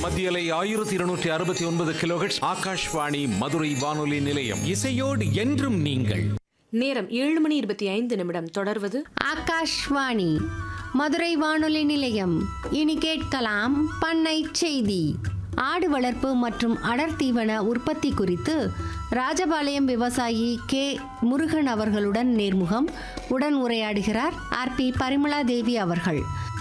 மத்தியலை ஆயிரத்தி இருநூற்றி அறுபத்தி ஒன்பது கிலோஹெட்ஸ் ஆகாஷ்வாணி மதுரை வானொலி நிலையம் இசையோடு என்றும் நீங்கள் நேரம் ஏழு மணி இருபத்தி ஐந்து நிமிடம் தொடர்வது ஆகாஷ்வாணி மதுரை வானொலி நிலையம் இனி கேட்கலாம் பண்ணை செய்தி ஆடு வளர்ப்பு மற்றும் அடர்த்தீவன உற்பத்தி குறித்து ராஜபாளையம் விவசாயி கே முருகன் அவர்களுடன் நேர்முகம் உடன் உரையாடுகிறார் ஆர் பி பரிமளா தேவி அவர்கள்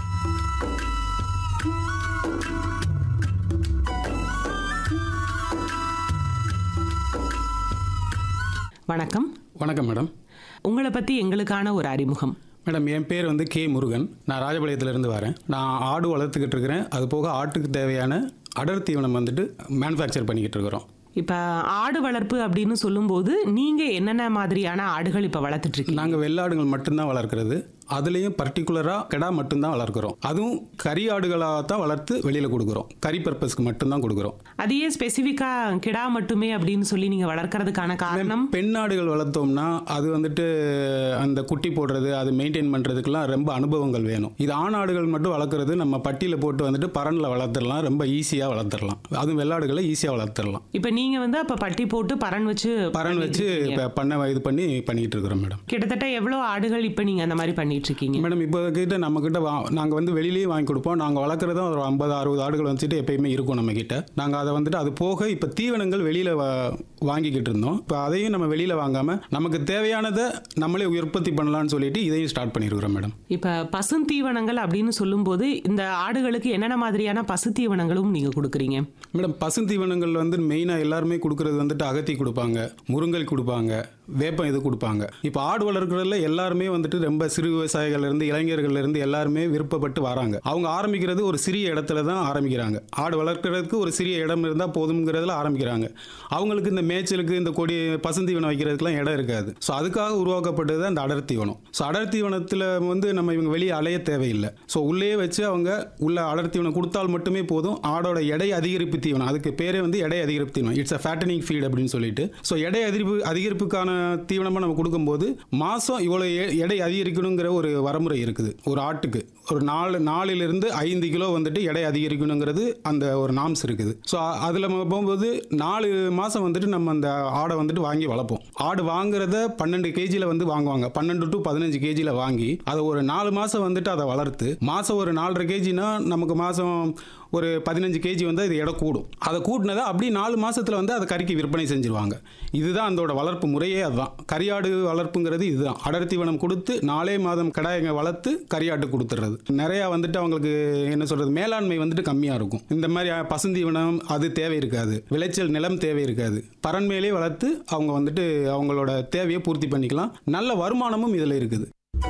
வணக்கம் வணக்கம் மேடம் உங்களை பற்றி எங்களுக்கான ஒரு அறிமுகம் மேடம் என் பேர் வந்து கே முருகன் நான் ராஜபாளையத்துலேருந்து வரேன் நான் ஆடு வளர்த்துக்கிட்டு இருக்கிறேன் அது போக ஆட்டுக்கு தேவையான அடர் தீவனம் வந்துட்டு மேனுஃபேக்சர் பண்ணிக்கிட்டு இருக்கிறோம் இப்போ ஆடு வளர்ப்பு அப்படின்னு சொல்லும்போது நீங்கள் என்னென்ன மாதிரியான ஆடுகள் இப்போ வளர்த்துட்டு இருக்கீங்க நாங்கள் வெள்ளாடுகள் மட்டும்தான் வளர்க்குறது அதுலேயும் பர்டிகுலராக கிடா மட்டும்தான் வளர்க்குறோம் அதுவும் கறி ஆடுகளாக தான் வளர்த்து வெளியில் கொடுக்குறோம் கறி பர்பஸ்க்கு மட்டும்தான் கொடுக்குறோம் அதையே ஸ்பெசிஃபிக்காக கிடா மட்டுமே அப்படின்னு சொல்லி நீங்கள் வளர்க்கறதுக்கான காரணம் பெண் ஆடுகள் வளர்த்தோம்னா அது வந்துட்டு அந்த குட்டி போடுறது அது மெயின்டைன் பண்ணுறதுக்கெல்லாம் ரொம்ப அனுபவங்கள் வேணும் இது ஆண் ஆடுகள் மட்டும் வளர்க்குறது நம்ம பட்டியில் போட்டு வந்துட்டு பரனில் வளர்த்துடலாம் ரொம்ப ஈஸியாக வளர்த்துடலாம் அதுவும் வெள்ளாடுகளை ஈஸியாக வளர்த்துடலாம் இப்போ நீங்கள் வந்து அப்போ பட்டி போட்டு பறன் வச்சு பரன் வச்சு இப்போ பண்ண இது பண்ணி பண்ணிக்கிட்டு இருக்கிறோம் மேடம் கிட்டத்தட்ட எவ்வளோ ஆடுகள் இப்போ நீங்கள் அந்த மாதிரி பண்ணிட்டு இருக்கீங்க மேடம் இப்போ கிட்ட நம்ம கிட்ட வா நாங்கள் வந்து வெளியிலேயே வாங்கி கொடுப்போம் நாங்கள் வளர்க்குறதும் ஒரு ஐம்பது அறுபது ஆடுகள் வந்துட்டு எப்பயுமே இருக்கும் நம்ம கிட்ட நாங்கள் அதை வந்துட்டு அது போக இப்போ தீவனங்கள் வெளியில் வாங்கிக்கிட்டு இருந்தோம் இப்போ அதையும் நம்ம வெளியில் வாங்காமல் நமக்கு தேவையானதை நம்மளே உற்பத்தி பண்ணலாம்னு சொல்லிட்டு இதையும் ஸ்டார்ட் பண்ணியிருக்கிறோம் மேடம் இப்போ பசுந்தீவனங்கள் அப்படின்னு சொல்லும்போது இந்த ஆடுகளுக்கு என்னென்ன மாதிரியான பசுத்தீவனங்களும் நீங்கள் கொடுக்குறீங்க மேடம் பசுந்தீவனங்கள் வந்து மெயினாக எல்லாருமே கொடுக்கறது வந்துட்டு அகத்தி கொடுப்பாங்க முருங்கல் கொடுப்பாங்க வேப்பம் இது கொடுப்பாங்க இப்போ ஆடு வளர்க்குறதுல எல்லாருமே வந்துட்டு ரொம்ப சிறு விவசாயிகள் இருந்து இளைஞர்கள் இருந்து எல்லாருமே விருப்பப்பட்டு வராங்க அவங்க ஆரம்பிக்கிறது ஒரு சிறிய இடத்துல தான் ஆரம்பிக்கிறாங்க ஆடு வளர்க்குறதுக்கு ஒரு சிறிய இடம் இருந்தால் போதுங்கிறதுல ஆரம்பிக்கிறாங்க அவங்களுக்கு இந்த மேய்ச்சலுக்கு இந்த கொடி பசுந்தீவனம் வைக்கிறதுக்குலாம் இடம் இருக்காது ஸோ அதுக்காக உருவாக்கப்பட்டது அந்த அடர் தீவனம் ஸோ அடர் தீவனத்தில் வந்து நம்ம இவங்க வெளியே அலைய தேவையில்லை ஸோ உள்ளே வச்சு அவங்க உள்ள அடர் தீவனம் கொடுத்தால் மட்டுமே போதும் ஆடோட எடை அதிகரிப்பு தீவனம் அதுக்கு பேரே வந்து எடை அதிகரிப்பு தீவனம் இட்ஸ் அ ஃபேட்டனிங் ஃபீட் அப்படின்னு சொல்லிட்டு ஸோ எடை அதிகரிப்பு அதிகரிப்புக்கான தீவனமாக நம்ம கொடுக்கும்போது மாதம் இவ்வளோ எ- எடை அதிகரிக்கணுங்கிற ஒரு வரமுறை இருக்குது ஒரு ஆட்டுக்கு ஒரு நாலு நாலிலிருந்து ஐந்து கிலோ வந்துட்டு எடை அதிகரிக்கணுங்கிறது அந்த ஒரு நாம்ஸ் இருக்குது ஸோ அதில் நம்ம போகும்போது நாலு மாதம் வந்துட்டு நம்ம அந்த ஆடை வந்துட்டு வாங்கி வளர்ப்போம் ஆடு வாங்குறத பன்னெண்டு கேஜியில் வந்து வாங்குவாங்க பன்னெண்டு டு பதினஞ்சு கேஜியில் வாங்கி அதை ஒரு நாலு மாதம் வந்துட்டு அதை வளர்த்து மாதம் ஒரு நாலரை கேஜினா நமக்கு மாதம் ஒரு பதினஞ்சு கேஜி வந்து இது எடை கூடும் அதை கூட்டினதை அப்படியே நாலு மாசத்துல வந்து அதை கறிக்கு விற்பனை செஞ்சிருவாங்க இதுதான் அதோட வளர்ப்பு முறையே அதுதான் கரியாடு வளர்ப்புங்கிறது இதுதான் அடர் தீவனம் கொடுத்து நாலே மாதம் கடாயங்க வளர்த்து கரியாட்டு கொடுத்துறது நிறையா வந்துட்டு அவங்களுக்கு என்ன சொல்றது மேலாண்மை வந்துட்டு கம்மியாக இருக்கும் இந்த மாதிரி அஹ், பசுந்தீவனம் அது தேவை இருக்காது விளைச்சல் நிலம் தேவை இருக்காது பரண்மையிலே வளர்த்து அவங்க வந்துட்டு அவங்களோட தேவையை பூர்த்தி பண்ணிக்கலாம் நல்ல வருமானமும் இதில் இருக்குது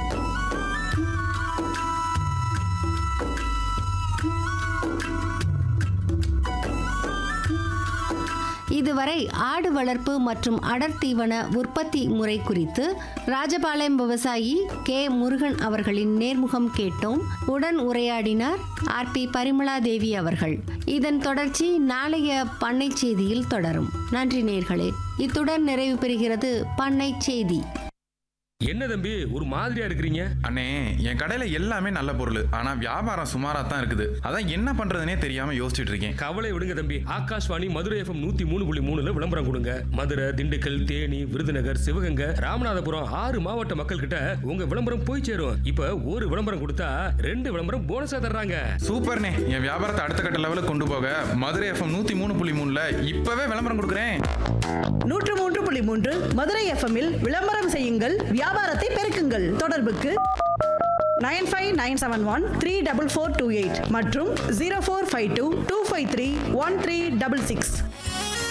இதுவரை ஆடு வளர்ப்பு மற்றும் அடர்த்தீவன உற்பத்தி முறை குறித்து ராஜபாளையம் விவசாயி கே முருகன் அவர்களின் நேர்முகம் கேட்டோம் உடன் உரையாடினார் ஆர் பி பரிமளா தேவி அவர்கள் இதன் தொடர்ச்சி நாளைய பண்ணை செய்தியில் தொடரும் நன்றி நேர்களே இத்துடன் நிறைவு பெறுகிறது பண்ணை செய்தி என்ன தம்பி ஒரு மாதிரியா இருக்கிறீங்க அண்ணே என் கடையில எல்லாமே நல்ல பொருள் ஆனா வியாபாரம் சுமாரா தான் இருக்குது அதான் என்ன பண்றதுனே தெரியாம யோசிச்சுட்டு இருக்கேன் கவலை விடுங்க தம்பி ஆகாஷ்வாணி மதுரை எஃப்எம் நூத்தி மூணு புள்ளி மூணுல விளம்பரம் கொடுங்க மதுரை திண்டுக்கல் தேனி விருதுநகர் சிவகங்கை ராமநாதபுரம் ஆறு மாவட்ட மக்கள் கிட்ட உங்க விளம்பரம் போய் சேரும் இப்ப ஒரு விளம்பரம் கொடுத்தா ரெண்டு விளம்பரம் போனஸா தர்றாங்க சூப்பர்ண்ணே என் வியாபாரத்தை அடுத்த கட்ட லெவலுக்கு கொண்டு போக மதுரை எஃப்எம் நூத்தி மூணு புள்ளி மூணுல இப்பவே விளம்பரம் கொடுக்குறேன் நூற்று மூன்று புள்ளி மூன்று மதுரை எஃப்எம்மில் விளம்பரம் செய்யுங்கள் வியாபாரத்தை பெருக்குங்கள் தொடர்புக்கு nine five nine seven one three double four two eight மற்றும் zero four five two two five three one three double six